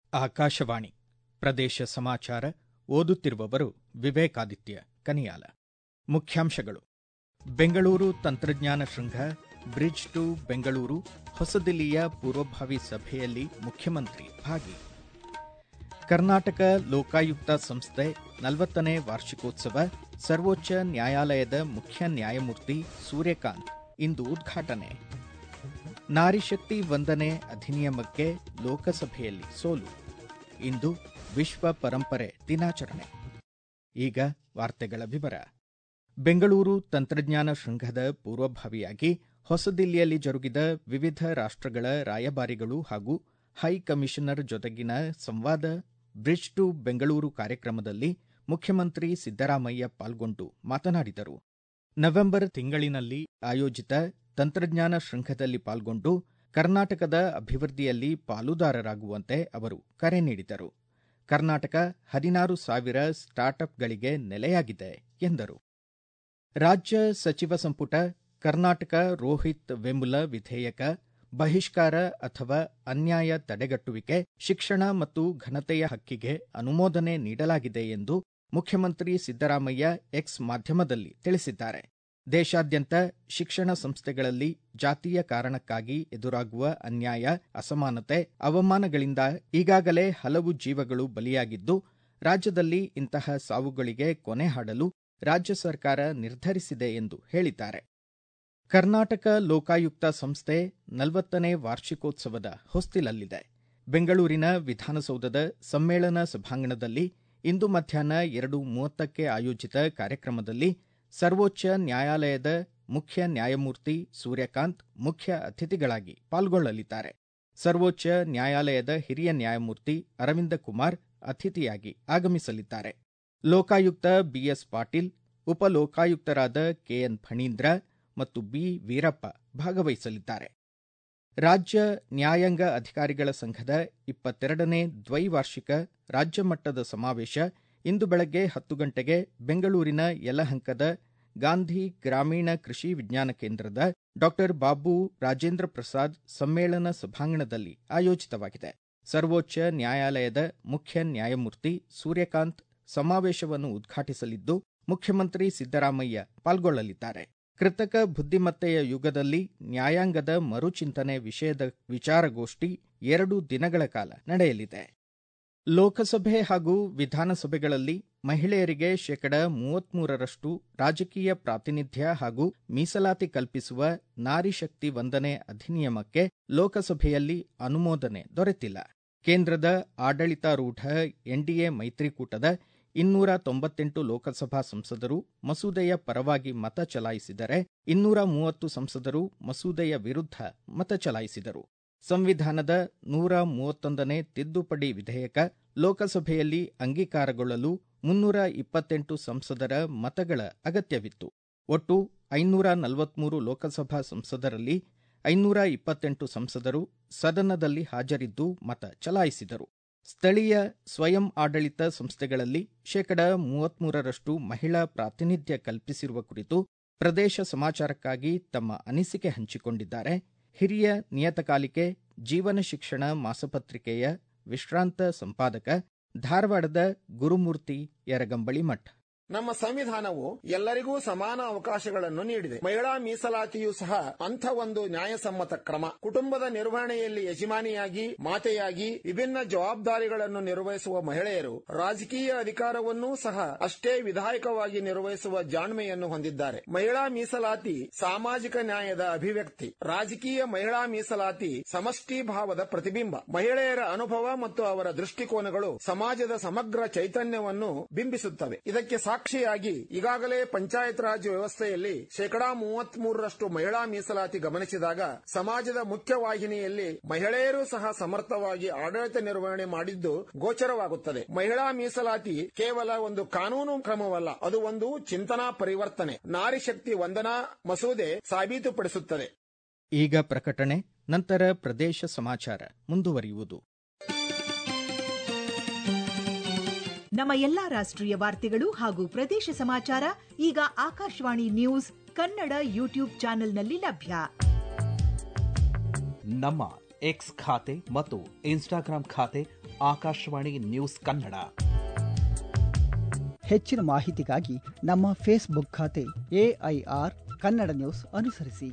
ಆಕಾಶವಾಣಿ ಪ್ರದೇಶ ಸಮಾಚಾರ ಓದುತ್ತಿರುವವರು ವಿವೇಕಾದಿತ್ಯ ಕನಿಯಾಲ ಮುಖ್ಯಾಂಶಗಳು ಬೆಂಗಳೂರು ತಂತ್ರಜ್ಞಾನ ಶೃಂಗ ಬ್ರಿಡ್ಜ್ ಟು ಬೆಂಗಳೂರು ಹೊಸದಿಲ್ಲಿಯ ಪೂರ್ವಭಾವಿ ಸಭೆಯಲ್ಲಿ ಮುಖ್ಯಮಂತ್ರಿ ಭಾಗಿ ಕರ್ನಾಟಕ ಲೋಕಾಯುಕ್ತ ಸಂಸ್ಥೆ ನಲವತ್ತನೇ ವಾರ್ಷಿಕೋತ್ಸವ ಸರ್ವೋಚ್ಚ ನ್ಯಾಯಾಲಯದ ಮುಖ್ಯ ನ್ಯಾಯಮೂರ್ತಿ ಸೂರ್ಯಕಾಂತ್ ಇಂದು ಉದ್ಘಾಟನೆ ನಾರಿಶಕ್ತಿ ವಂದನೆ ಅಧಿನಿಯಮಕ್ಕೆ ಲೋಕಸಭೆಯಲ್ಲಿ ಸೋಲು ಇಂದು ವಿಶ್ವ ಪರಂಪರೆ ದಿನಾಚರಣೆ ಈಗ ವಾರ್ತೆಗಳ ವಿವರ ಬೆಂಗಳೂರು ತಂತ್ರಜ್ಞಾನ ಶೃಂಗದ ಪೂರ್ವಭಾವಿಯಾಗಿ ಹೊಸದಿಲ್ಲಿಯಲ್ಲಿ ಜರುಗಿದ ವಿವಿಧ ರಾಷ್ಟ್ರಗಳ ರಾಯಭಾರಿಗಳು ಹಾಗೂ ಹೈ ಕಮಿಷನರ್ ಜೊತೆಗಿನ ಸಂವಾದ ಬ್ರಿಡ್ಜ್ ಟು ಬೆಂಗಳೂರು ಕಾರ್ಯಕ್ರಮದಲ್ಲಿ ಮುಖ್ಯಮಂತ್ರಿ ಸಿದ್ದರಾಮಯ್ಯ ಪಾಲ್ಗೊಂಡು ಮಾತನಾಡಿದರು ನವೆಂಬರ್ ತಿಂಗಳಿನಲ್ಲಿ ಆಯೋಜಿತ ತಂತ್ರಜ್ಞಾನ್ ಶೃಂಗದಲ್ಲಿ ಪಾಲ್ಗೊಂಡು ಕರ್ನಾಟಕದ ಅಭಿವೃದ್ಧಿಯಲ್ಲಿ ಪಾಲುದಾರರಾಗುವಂತೆ ಅವರು ಕರೆ ನೀಡಿದರು ಕರ್ನಾಟಕ ಹದಿನಾರು ಸಾವಿರ ಸ್ಟಾರ್ಟ್ಅಪ್ಗಳಿಗೆ ನೆಲೆಯಾಗಿದೆ ಎಂದರು ರಾಜ್ಯ ಸಚಿವ ಸಂಪುಟ ಕರ್ನಾಟಕ ರೋಹಿತ್ ವೆಮುಲ ವಿಧೇಯಕ ಬಹಿಷ್ಕಾರ ಅಥವಾ ಅನ್ಯಾಯ ತಡೆಗಟ್ಟುವಿಕೆ ಶಿಕ್ಷಣ ಮತ್ತು ಘನತೆಯ ಹಕ್ಕಿಗೆ ಅನುಮೋದನೆ ನೀಡಲಾಗಿದೆ ಎಂದು ಮುಖ್ಯಮಂತ್ರಿ ಸಿದ್ದರಾಮಯ್ಯ ಎಕ್ಸ್ ಮಾಧ್ಯಮದಲ್ಲಿ ತಿಳಿಸಿದ್ದಾರೆ ದೇಶಾದ್ಯಂತ ಶಿಕ್ಷಣ ಸಂಸ್ಥೆಗಳಲ್ಲಿ ಜಾತಿಯ ಕಾರಣಕ್ಕಾಗಿ ಎದುರಾಗುವ ಅನ್ಯಾಯ ಅಸಮಾನತೆ ಅವಮಾನಗಳಿಂದ ಈಗಾಗಲೇ ಹಲವು ಜೀವಗಳು ಬಲಿಯಾಗಿದ್ದು ರಾಜ್ಯದಲ್ಲಿ ಇಂತಹ ಸಾವುಗಳಿಗೆ ಕೊನೆ ಹಾಡಲು ರಾಜ್ಯ ಸರ್ಕಾರ ನಿರ್ಧರಿಸಿದೆ ಎಂದು ಹೇಳಿದ್ದಾರೆ ಕರ್ನಾಟಕ ಲೋಕಾಯುಕ್ತ ಸಂಸ್ಥೆ ನಲವತ್ತನೇ ವಾರ್ಷಿಕೋತ್ಸವದ ಹೊಸ್ತಿಲಲ್ಲಿದೆ ಬೆಂಗಳೂರಿನ ವಿಧಾನಸೌಧದ ಸಮ್ಮೇಳನ ಸಭಾಂಗಣದಲ್ಲಿ ಇಂದು ಮಧ್ಯಾಹ್ನ ಎರಡು ಮೂವತ್ತಕ್ಕೆ ಆಯೋಜಿತ ಕಾರ್ಯಕ್ರಮದಲ್ಲಿ ಸರ್ವೋಚ್ಚ ನ್ಯಾಯಾಲಯದ ಮುಖ್ಯ ನ್ಯಾಯಮೂರ್ತಿ ಸೂರ್ಯಕಾಂತ್ ಮುಖ್ಯ ಅತಿಥಿಗಳಾಗಿ ಪಾಲ್ಗೊಳ್ಳಲಿದ್ದಾರೆ ಸರ್ವೋಚ್ಚ ನ್ಯಾಯಾಲಯದ ಹಿರಿಯ ನ್ಯಾಯಮೂರ್ತಿ ಅರವಿಂದ ಕುಮಾರ್ ಅತಿಥಿಯಾಗಿ ಆಗಮಿಸಲಿದ್ದಾರೆ ಲೋಕಾಯುಕ್ತ ಬಿಎಸ್ ಪಾಟೀಲ್ ಉಪಲೋಕಾಯುಕ್ತರಾದ ಕೆಎನ್ ಫಣೀಂದ್ರ ಮತ್ತು ಬಿ ವೀರಪ್ಪ ಭಾಗವಹಿಸಲಿದ್ದಾರೆ ರಾಜ್ಯ ನ್ಯಾಯಾಂಗ ಅಧಿಕಾರಿಗಳ ಸಂಘದ ಇಪ್ಪತ್ತೆರಡನೇ ದ್ವೈವಾರ್ಷಿಕ ರಾಜ್ಯ ಮಟ್ಟದ ಸಮಾವೇಶ ಇಂದು ಬೆಳಗ್ಗೆ ಹತ್ತು ಗಂಟೆಗೆ ಬೆಂಗಳೂರಿನ ಯಲಹಂಕದ ಗಾಂಧಿ ಗ್ರಾಮೀಣ ಕೃಷಿ ವಿಜ್ಞಾನ ಕೇಂದ್ರದ ಡಾ ಬಾಬು ರಾಜೇಂದ್ರ ಪ್ರಸಾದ್ ಸಮ್ಮೇಳನ ಸಭಾಂಗಣದಲ್ಲಿ ಆಯೋಜಿತವಾಗಿದೆ ಸರ್ವೋಚ್ಚ ನ್ಯಾಯಾಲಯದ ಮುಖ್ಯ ನ್ಯಾಯಮೂರ್ತಿ ಸೂರ್ಯಕಾಂತ್ ಸಮಾವೇಶವನ್ನು ಉದ್ಘಾಟಿಸಲಿದ್ದು ಮುಖ್ಯಮಂತ್ರಿ ಸಿದ್ದರಾಮಯ್ಯ ಪಾಲ್ಗೊಳ್ಳಲಿದ್ದಾರೆ ಕೃತಕ ಬುದ್ದಿಮತ್ತೆಯ ಯುಗದಲ್ಲಿ ನ್ಯಾಯಾಂಗದ ಮರುಚಿಂತನೆ ವಿಷಯದ ವಿಚಾರಗೋಷ್ಠಿ ಎರಡು ದಿನಗಳ ಕಾಲ ನಡೆಯಲಿದೆ ಲೋಕಸಭೆ ಹಾಗೂ ವಿಧಾನಸಭೆಗಳಲ್ಲಿ ಮಹಿಳೆಯರಿಗೆ ಶೇಕಡ ಮೂವತ್ಮೂರರಷ್ಟು ರಾಜಕೀಯ ಪ್ರಾತಿನಿಧ್ಯ ಹಾಗೂ ಮೀಸಲಾತಿ ಕಲ್ಪಿಸುವ ನಾರಿ ಶಕ್ತಿ ವಂದನೆ ಅಧಿನಿಯಮಕ್ಕೆ ಲೋಕಸಭೆಯಲ್ಲಿ ಅನುಮೋದನೆ ದೊರೆತಿಲ್ಲ ಕೇಂದ್ರದ ಆಡಳಿತಾರೂಢ ಎನ್ಡಿಎ ಮೈತ್ರಿಕೂಟದ ಇನ್ನೂರ ತೊಂಬತ್ತೆಂಟು ಲೋಕಸಭಾ ಸಂಸದರು ಮಸೂದೆಯ ಪರವಾಗಿ ಮತ ಚಲಾಯಿಸಿದರೆ ಇನ್ನೂರ ಮೂವತ್ತು ಸಂಸದರು ಮಸೂದೆಯ ವಿರುದ್ಧ ಮತ ಚಲಾಯಿಸಿದರು ಸಂವಿಧಾನದ ನೂರ ಮೂವತ್ತೊಂದನೇ ತಿದ್ದುಪಡಿ ವಿಧೇಯಕ ಲೋಕಸಭೆಯಲ್ಲಿ ಅಂಗೀಕಾರಗೊಳ್ಳಲು ಮುನ್ನೂರ ಇಪ್ಪತ್ತೆಂಟು ಸಂಸದರ ಮತಗಳ ಅಗತ್ಯವಿತ್ತು ಒಟ್ಟು ಐನೂರ ನಲವತ್ಮೂರು ಲೋಕಸಭಾ ಸಂಸದರಲ್ಲಿ ಐನೂರ ಇಪ್ಪತ್ತೆಂಟು ಸಂಸದರು ಸದನದಲ್ಲಿ ಹಾಜರಿದ್ದು ಮತ ಚಲಾಯಿಸಿದರು ಸ್ಥಳೀಯ ಸ್ವಯಂ ಆಡಳಿತ ಸಂಸ್ಥೆಗಳಲ್ಲಿ ಶೇಕಡ ಮೂವತ್ಮೂರರಷ್ಟು ಮಹಿಳಾ ಪ್ರಾತಿನಿಧ್ಯ ಕಲ್ಪಿಸಿರುವ ಕುರಿತು ಪ್ರದೇಶ ಸಮಾಚಾರಕ್ಕಾಗಿ ತಮ್ಮ ಅನಿಸಿಕೆ ಹಂಚಿಕೊಂಡಿದ್ದಾರೆ ಹಿರಿಯ ನಿಯತಕಾಲಿಕೆ ಜೀವನ ಶಿಕ್ಷಣ ಮಾಸಪತ್ರಿಕೆಯ ವಿಶ್ರಾಂತ ಸಂಪಾದಕ ಧಾರವಾಡದ ಗುರುಮೂರ್ತಿ ಯರಗಂಬಳಿ ಮಠ್ ನಮ್ಮ ಸಂವಿಧಾನವು ಎಲ್ಲರಿಗೂ ಸಮಾನ ಅವಕಾಶಗಳನ್ನು ನೀಡಿದೆ ಮಹಿಳಾ ಮೀಸಲಾತಿಯೂ ಸಹ ಅಂಥ ಒಂದು ನ್ಯಾಯಸಮ್ಮತ ಕ್ರಮ ಕುಟುಂಬದ ನಿರ್ವಹಣೆಯಲ್ಲಿ ಯಜಮಾನಿಯಾಗಿ ಮಾತೆಯಾಗಿ ವಿಭಿನ್ನ ಜವಾಬ್ದಾರಿಗಳನ್ನು ನಿರ್ವಹಿಸುವ ಮಹಿಳೆಯರು ರಾಜಕೀಯ ಅಧಿಕಾರವನ್ನೂ ಸಹ ಅಷ್ಟೇ ವಿಧಾಯಕವಾಗಿ ನಿರ್ವಹಿಸುವ ಜಾಣ್ಮೆಯನ್ನು ಹೊಂದಿದ್ದಾರೆ ಮಹಿಳಾ ಮೀಸಲಾತಿ ಸಾಮಾಜಿಕ ನ್ಯಾಯದ ಅಭಿವ್ಯಕ್ತಿ ರಾಜಕೀಯ ಮಹಿಳಾ ಮೀಸಲಾತಿ ಸಮಷ್ಟಿ ಭಾವದ ಪ್ರತಿಬಿಂಬ ಮಹಿಳೆಯರ ಅನುಭವ ಮತ್ತು ಅವರ ದೃಷ್ಟಿಕೋನಗಳು ಸಮಾಜದ ಸಮಗ್ರ ಚೈತನ್ಯವನ್ನು ಬಿಂಬಿಸುತ್ತವೆ ಇದಕ್ಕೆ ಸಾಕ್ಷಿಯಾಗಿ ಈಗಾಗಲೇ ಪಂಚಾಯತ್ ರಾಜ್ ವ್ಯವಸ್ಥೆಯಲ್ಲಿ ಶೇಕಡಾ ಮೂವತ್ಮೂರರಷ್ಟು ಮಹಿಳಾ ಮೀಸಲಾತಿ ಗಮನಿಸಿದಾಗ ಸಮಾಜದ ಮುಖ್ಯವಾಹಿನಿಯಲ್ಲಿ ಮಹಿಳೆಯರು ಸಹ ಸಮರ್ಥವಾಗಿ ಆಡಳಿತ ನಿರ್ವಹಣೆ ಮಾಡಿದ್ದು ಗೋಚರವಾಗುತ್ತದೆ ಮಹಿಳಾ ಮೀಸಲಾತಿ ಕೇವಲ ಒಂದು ಕಾನೂನು ಕ್ರಮವಲ್ಲ ಅದು ಒಂದು ಚಿಂತನಾ ಪರಿವರ್ತನೆ ನಾರಿ ಶಕ್ತಿ ವಂದನಾ ಮಸೂದೆ ಸಾಬೀತುಪಡಿಸುತ್ತದೆ ಈಗ ಪ್ರಕಟಣೆ ನಂತರ ಪ್ರದೇಶ ಸಮಾಚಾರ ಮುಂದುವರಿಯುವುದು ನಮ್ಮ ಎಲ್ಲಾ ರಾಷ್ಟ್ರೀಯ ವಾರ್ತೆಗಳು ಹಾಗೂ ಪ್ರದೇಶ ಸಮಾಚಾರ ಈಗ ಆಕಾಶವಾಣಿ ನ್ಯೂಸ್ ಕನ್ನಡ ಯೂಟ್ಯೂಬ್ ಚಾನೆಲ್ನಲ್ಲಿ ಲಭ್ಯ ನಮ್ಮ ಎಕ್ಸ್ ಖಾತೆ ಮತ್ತು ಇನ್ಸ್ಟಾಗ್ರಾಂ ಖಾತೆ ಆಕಾಶವಾಣಿ ನ್ಯೂಸ್ ಕನ್ನಡ ಹೆಚ್ಚಿನ ಮಾಹಿತಿಗಾಗಿ ನಮ್ಮ ಫೇಸ್ಬುಕ್ ಖಾತೆ ಎಐಆರ್ ಕನ್ನಡ ನ್ಯೂಸ್ ಅನುಸರಿಸಿ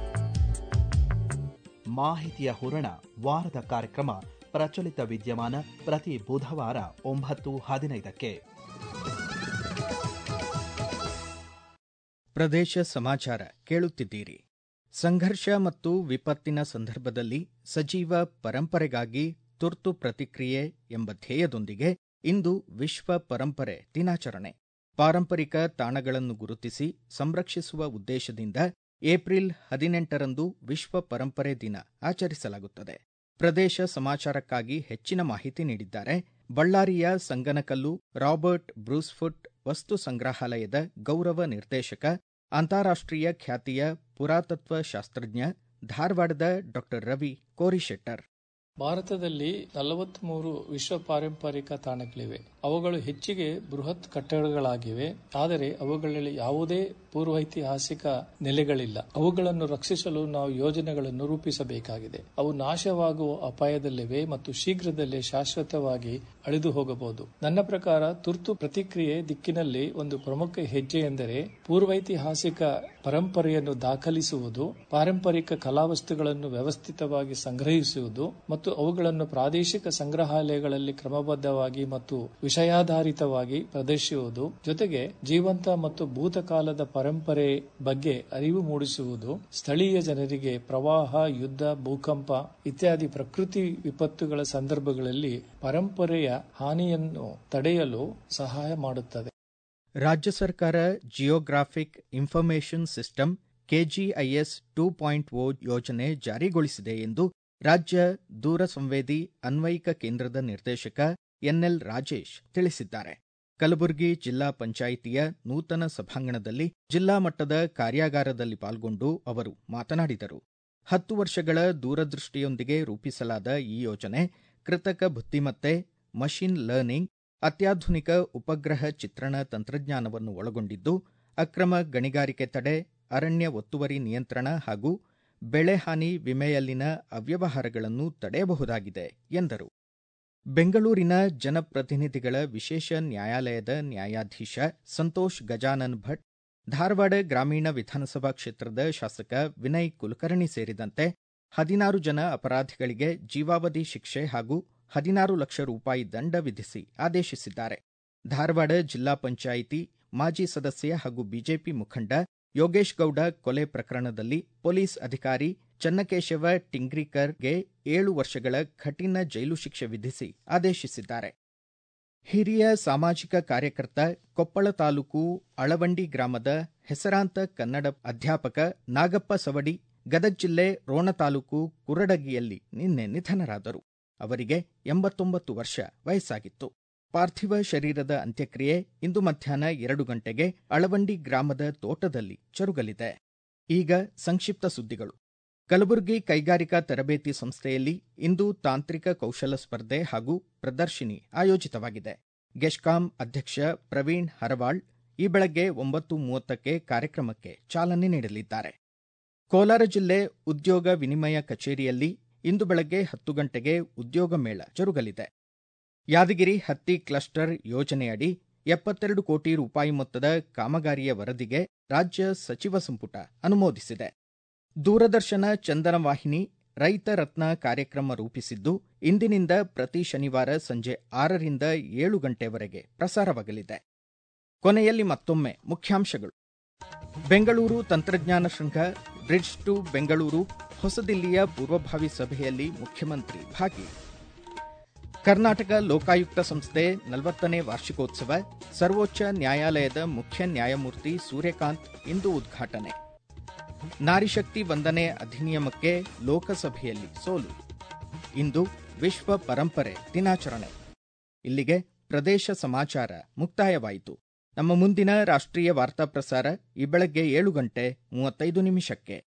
ಮಾಹಿತಿಯ ಹೂರಣ ವಾರದ ಕಾರ್ಯಕ್ರಮ ಪ್ರಚಲಿತ ವಿದ್ಯಮಾನ ಪ್ರತಿ ಬುಧವಾರ ಒಂಬತ್ತು ಹದಿನೈದಕ್ಕೆ ಪ್ರದೇಶ ಸಮಾಚಾರ ಕೇಳುತ್ತಿದ್ದೀರಿ ಸಂಘರ್ಷ ಮತ್ತು ವಿಪತ್ತಿನ ಸಂದರ್ಭದಲ್ಲಿ ಸಜೀವ ಪರಂಪರೆಗಾಗಿ ತುರ್ತು ಪ್ರತಿಕ್ರಿಯೆ ಎಂಬ ಧ್ಯೇಯದೊಂದಿಗೆ ಇಂದು ವಿಶ್ವ ಪರಂಪರೆ ದಿನಾಚರಣೆ ಪಾರಂಪರಿಕ ತಾಣಗಳನ್ನು ಗುರುತಿಸಿ ಸಂರಕ್ಷಿಸುವ ಉದ್ದೇಶದಿಂದ ಏಪ್ರಿಲ್ ಹದಿನೆಂಟರಂದು ವಿಶ್ವ ಪರಂಪರೆ ದಿನ ಆಚರಿಸಲಾಗುತ್ತದೆ ಪ್ರದೇಶ ಸಮಾಚಾರಕ್ಕಾಗಿ ಹೆಚ್ಚಿನ ಮಾಹಿತಿ ನೀಡಿದ್ದಾರೆ ಬಳ್ಳಾರಿಯ ಸಂಗನಕಲ್ಲು ರಾಬರ್ಟ್ ಬ್ರೂಸ್ಫುಟ್ ವಸ್ತು ಸಂಗ್ರಹಾಲಯದ ಗೌರವ ನಿರ್ದೇಶಕ ಅಂತಾರಾಷ್ಟ್ರೀಯ ಖ್ಯಾತಿಯ ಪುರಾತತ್ವ ಶಾಸ್ತ್ರಜ್ಞ ಧಾರವಾಡದ ಡಾ ರವಿ ಕೋರಿಶೆಟ್ಟರ್ ಭಾರತದಲ್ಲಿ ನಲವತ್ಮೂರು ವಿಶ್ವ ಪಾರಂಪರಿಕ ತಾಣಗಳಿವೆ ಅವುಗಳು ಹೆಚ್ಚಿಗೆ ಬೃಹತ್ ಕಟ್ಟಡಗಳಾಗಿವೆ ಆದರೆ ಅವುಗಳಲ್ಲಿ ಯಾವುದೇ ಪೂರ್ವೈತಿಹಾಸಿಕ ನೆಲೆಗಳಿಲ್ಲ ಅವುಗಳನ್ನು ರಕ್ಷಿಸಲು ನಾವು ಯೋಜನೆಗಳನ್ನು ರೂಪಿಸಬೇಕಾಗಿದೆ ಅವು ನಾಶವಾಗುವ ಅಪಾಯದಲ್ಲಿವೆ ಮತ್ತು ಶೀಘ್ರದಲ್ಲೇ ಶಾಶ್ವತವಾಗಿ ಅಳಿದು ಹೋಗಬಹುದು ನನ್ನ ಪ್ರಕಾರ ತುರ್ತು ಪ್ರತಿಕ್ರಿಯೆ ದಿಕ್ಕಿನಲ್ಲಿ ಒಂದು ಪ್ರಮುಖ ಹೆಜ್ಜೆ ಎಂದರೆ ಪೂರ್ವೈತಿಹಾಸಿಕ ಪರಂಪರೆಯನ್ನು ದಾಖಲಿಸುವುದು ಪಾರಂಪರಿಕ ಕಲಾವಸ್ತುಗಳನ್ನು ವ್ಯವಸ್ಥಿತವಾಗಿ ಸಂಗ್ರಹಿಸುವುದು ಮತ್ತು ಅವುಗಳನ್ನು ಪ್ರಾದೇಶಿಕ ಸಂಗ್ರಹಾಲಯಗಳಲ್ಲಿ ಕ್ರಮಬದ್ಧವಾಗಿ ಮತ್ತು ವಿಷಯಾಧಾರಿತವಾಗಿ ಪ್ರದರ್ಶಿಸುವುದು ಜೊತೆಗೆ ಜೀವಂತ ಮತ್ತು ಭೂತಕಾಲದ ಪರಂಪರೆ ಬಗ್ಗೆ ಅರಿವು ಮೂಡಿಸುವುದು ಸ್ಥಳೀಯ ಜನರಿಗೆ ಪ್ರವಾಹ ಯುದ್ಧ ಭೂಕಂಪ ಇತ್ಯಾದಿ ಪ್ರಕೃತಿ ವಿಪತ್ತುಗಳ ಸಂದರ್ಭಗಳಲ್ಲಿ ಪರಂಪರೆಯ ಹಾನಿಯನ್ನು ತಡೆಯಲು ಸಹಾಯ ಮಾಡುತ್ತದೆ ರಾಜ್ಯ ಸರ್ಕಾರ geographic information system KGIS two point O ಯೋಜನೆ ಜಾರಿಗೊಳಿಸಿದೆ ಎಂದು ರಾಜ್ಯ ದೂರ ಸಂವೇದಿ ಅನ್ವಯಿಕ ಕೇಂದ್ರದ ನಿರ್ದೇಶಕ ಎನ್ಎಲ್ ರಾಜೇಶ್ ತಿಳಿಸಿದ್ದಾರೆ ಕಲಬುರಗಿ ಜಿಲ್ಲಾ ಪಂಚಾಯಿತಿಯ ನೂತನ ಸಭಾಂಗಣದಲ್ಲಿ ಜಿಲ್ಲಾ ಮಟ್ಟದ ಕಾರ್ಯಾಗಾರದಲ್ಲಿ ಪಾಲ್ಗೊಂಡು ಅವರು ಮಾತನಾಡಿದರು ಹತ್ತು ವರ್ಷಗಳ ದೂರದೃಷ್ಟಿಯೊಂದಿಗೆ ರೂಪಿಸಲಾದ ಈ ಯೋಜನೆ ಕೃತಕ ಬುದ್ದಿಮತ್ತೆ ಮಷಿನ್ ಲರ್ನಿಂಗ್ ಅತ್ಯಾಧುನಿಕ ಉಪಗ್ರಹ ಚಿತ್ರಣ ತಂತ್ರಜ್ಞಾನವನ್ನು ಒಳಗೊಂಡಿದ್ದು ಅಕ್ರಮ ಗಣಿಗಾರಿಕೆ ತಡೆ ಅರಣ್ಯ ಒತ್ತುವರಿ ನಿಯಂತ್ರಣ ಹಾಗೂ ಬೆಳೆಹಾನಿ ವಿಮೆಯಲ್ಲಿನ ಅವ್ಯವಹಾರಗಳನ್ನು ತಡೆಯಬಹುದಾಗಿದೆ ಎಂದರು ಬೆಂಗಳೂರಿನ ಜನಪ್ರತಿನಿಧಿಗಳ ವಿಶೇಷ ನ್ಯಾಯಾಲಯದ ನ್ಯಾಯಾಧೀಶ ಸಂತೋಷ್ ಗಜಾನನ್ ಭಟ್ ಧಾರವಾಡ ಗ್ರಾಮೀಣ ವಿಧಾನಸಭಾ ಕ್ಷೇತ್ರದ ಶಾಸಕ ವಿನಯ್ ಕುಲಕರ್ಣಿ ಸೇರಿದಂತೆ ಹದಿನಾರು ಜನ ಅಪರಾಧಿಗಳಿಗೆ ಜೀವಾವಧಿ ಶಿಕ್ಷೆ ಹಾಗೂ ಹದಿನಾರು ಲಕ್ಷ ರೂಪಾಯಿ ದಂಡ ವಿಧಿಸಿ ಆದೇಶಿಸಿದ್ದಾರೆ ಧಾರವಾಡ ಜಿಲ್ಲಾ ಪಂಚಾಯಿತಿ ಮಾಜಿ ಸದಸ್ಯ ಹಾಗೂ ಬಿಜೆಪಿ ಮುಖಂಡ ಯೋಗೇಶ್ ಗೌಡ ಕೊಲೆ ಪ್ರಕರಣದಲ್ಲಿ ಪೊಲೀಸ್ ಅಧಿಕಾರಿ ಚನ್ನಕೇಶವ ಟಿಂಗ್ರಿಕರ್ಗೆ ಏಳು ವರ್ಷಗಳ ಕಠಿಣ ಜೈಲು ಶಿಕ್ಷೆ ವಿಧಿಸಿ ಆದೇಶಿಸಿದ್ದಾರೆ ಹಿರಿಯ ಸಾಮಾಜಿಕ ಕಾರ್ಯಕರ್ತ ಕೊಪ್ಪಳ ತಾಲೂಕು ಅಳವಂಡಿ ಗ್ರಾಮದ ಹೆಸರಾಂತ ಕನ್ನಡ ಅಧ್ಯಾಪಕ ನಾಗಪ್ಪ ಸವಡಿ ಗದಗ ಜಿಲ್ಲೆ ರೋಣ ತಾಲೂಕು ಕುರಡಗಿಯಲ್ಲಿ ನಿನ್ನೆ ನಿಧನರಾದರು ಅವರಿಗೆ ಎಂಬತ್ತೊಂಬತ್ತು ವರ್ಷ ವಯಸ್ಸಾಗಿತ್ತು ಪಾರ್ಥಿವ ಶರೀರದ ಅಂತ್ಯಕ್ರಿಯೆ ಇಂದು ಮಧ್ಯಾಹ್ನ ಎರಡು ಗಂಟೆಗೆ ಅಳವಂಡಿ ಗ್ರಾಮದ ತೋಟದಲ್ಲಿ ಜರುಗಲಿದೆ ಈಗ ಸಂಕ್ಷಿಪ್ತ ಸುದ್ದಿಗಳು ಕಲಬುರಗಿ ಕೈಗಾರಿಕಾ ತರಬೇತಿ ಸಂಸ್ಥೆಯಲ್ಲಿ ಇಂದು ತಾಂತ್ರಿಕ ಕೌಶಲ ಸ್ಪರ್ಧೆ ಹಾಗೂ ಪ್ರದರ್ಶಿನಿ ಆಯೋಜಿತವಾಗಿದೆ ಗೆಶ್ಕಾಂ ಅಧ್ಯಕ್ಷ ಪ್ರವೀಣ್ ಹರವಾಳ್ ಈ ಬೆಳಗ್ಗೆ ಒಂಬತ್ತು ಮೂವತ್ತಕ್ಕೆ ಕಾರ್ಯಕ್ರಮಕ್ಕೆ ಚಾಲನೆ ನೀಡಲಿದ್ದಾರೆ ಕೋಲಾರ ಜಿಲ್ಲೆ ಉದ್ಯೋಗ ವಿನಿಮಯ ಕಚೇರಿಯಲ್ಲಿ ಇಂದು ಬೆಳಗ್ಗೆ ಹತ್ತು ಗಂಟೆಗೆ ಉದ್ಯೋಗ ಮೇಳ ಜರುಗಲಿದೆ ಯಾದಗಿರಿ ಹತ್ತಿ ಕ್ಲಸ್ಟರ್ ಯೋಜನೆಯಡಿ ಎಪ್ಪತ್ತೆರಡು ಕೋಟಿ ರೂಪಾಯಿ ಮೊತ್ತದ ಕಾಮಗಾರಿಯ ವರದಿಗೆ ರಾಜ್ಯ ಸಚಿವ ಸಂಪುಟ ಅನುಮೋದಿಸಿದೆ ದೂರದರ್ಶನ ಚಂದನ ವಾಹಿನಿ ರೈತ ರತ್ನ ಕಾರ್ಯಕ್ರಮ ರೂಪಿಸಿದ್ದು ಇಂದಿನಿಂದ ಪ್ರತಿ ಶನಿವಾರ ಸಂಜೆ ಆರರಿಂದ ಏಳು ಗಂಟೆವರೆಗೆ ಪ್ರಸಾರವಾಗಲಿದೆ ಕೊನೆಯಲ್ಲಿ ಮತ್ತೊಮ್ಮೆ ಮುಖ್ಯಾಂಶಗಳು ಬೆಂಗಳೂರು ತಂತ್ರಜ್ಞಾನ ಶೃಂಗ ಬ್ರಿಡ್ಜ್ ಟು ಬೆಂಗಳೂರು ಹೊಸದಿಲ್ಲಿಯ ಪೂರ್ವಭಾವಿ ಸಭೆಯಲ್ಲಿ ಮುಖ್ಯಮಂತ್ರಿ ಭಾಗಿ ಕರ್ನಾಟಕ ಲೋಕಾಯುಕ್ತ ಸಂಸ್ಥೆ ನಲವತ್ತನೇ ವಾರ್ಷಿಕೋತ್ಸವ ಸರ್ವೋಚ್ಚ ನ್ಯಾಯಾಲಯದ ಮುಖ್ಯ ನ್ಯಾಯಮೂರ್ತಿ ಸೂರ್ಯಕಾಂತ್ ಇಂದು ಉದ್ಘಾಟನೆ ನಾರಿಶಕ್ತಿ ವಂದನೆ ಅಧಿನಿಯಮಕ್ಕೆ ಲೋಕಸಭೆಯಲ್ಲಿ ಸೋಲು ಇಂದು ವಿಶ್ವ ಪರಂಪರೆ ದಿನಾಚರಣೆ ಇಲ್ಲಿಗೆ ಪ್ರದೇಶ ಸಮಾಚಾರ ಮುಕ್ತಾಯವಾಯಿತು ನಮ್ಮ ಮುಂದಿನ ರಾಷ್ಟ್ರೀಯ ವಾರ್ತಾ ಪ್ರಸಾರ ಈ ಬೆಳಗ್ಗೆ ಏಳು ಗಂಟೆ ಮೂವತ್ತೈದು ನಿಮಿಷಕ್ಕೆ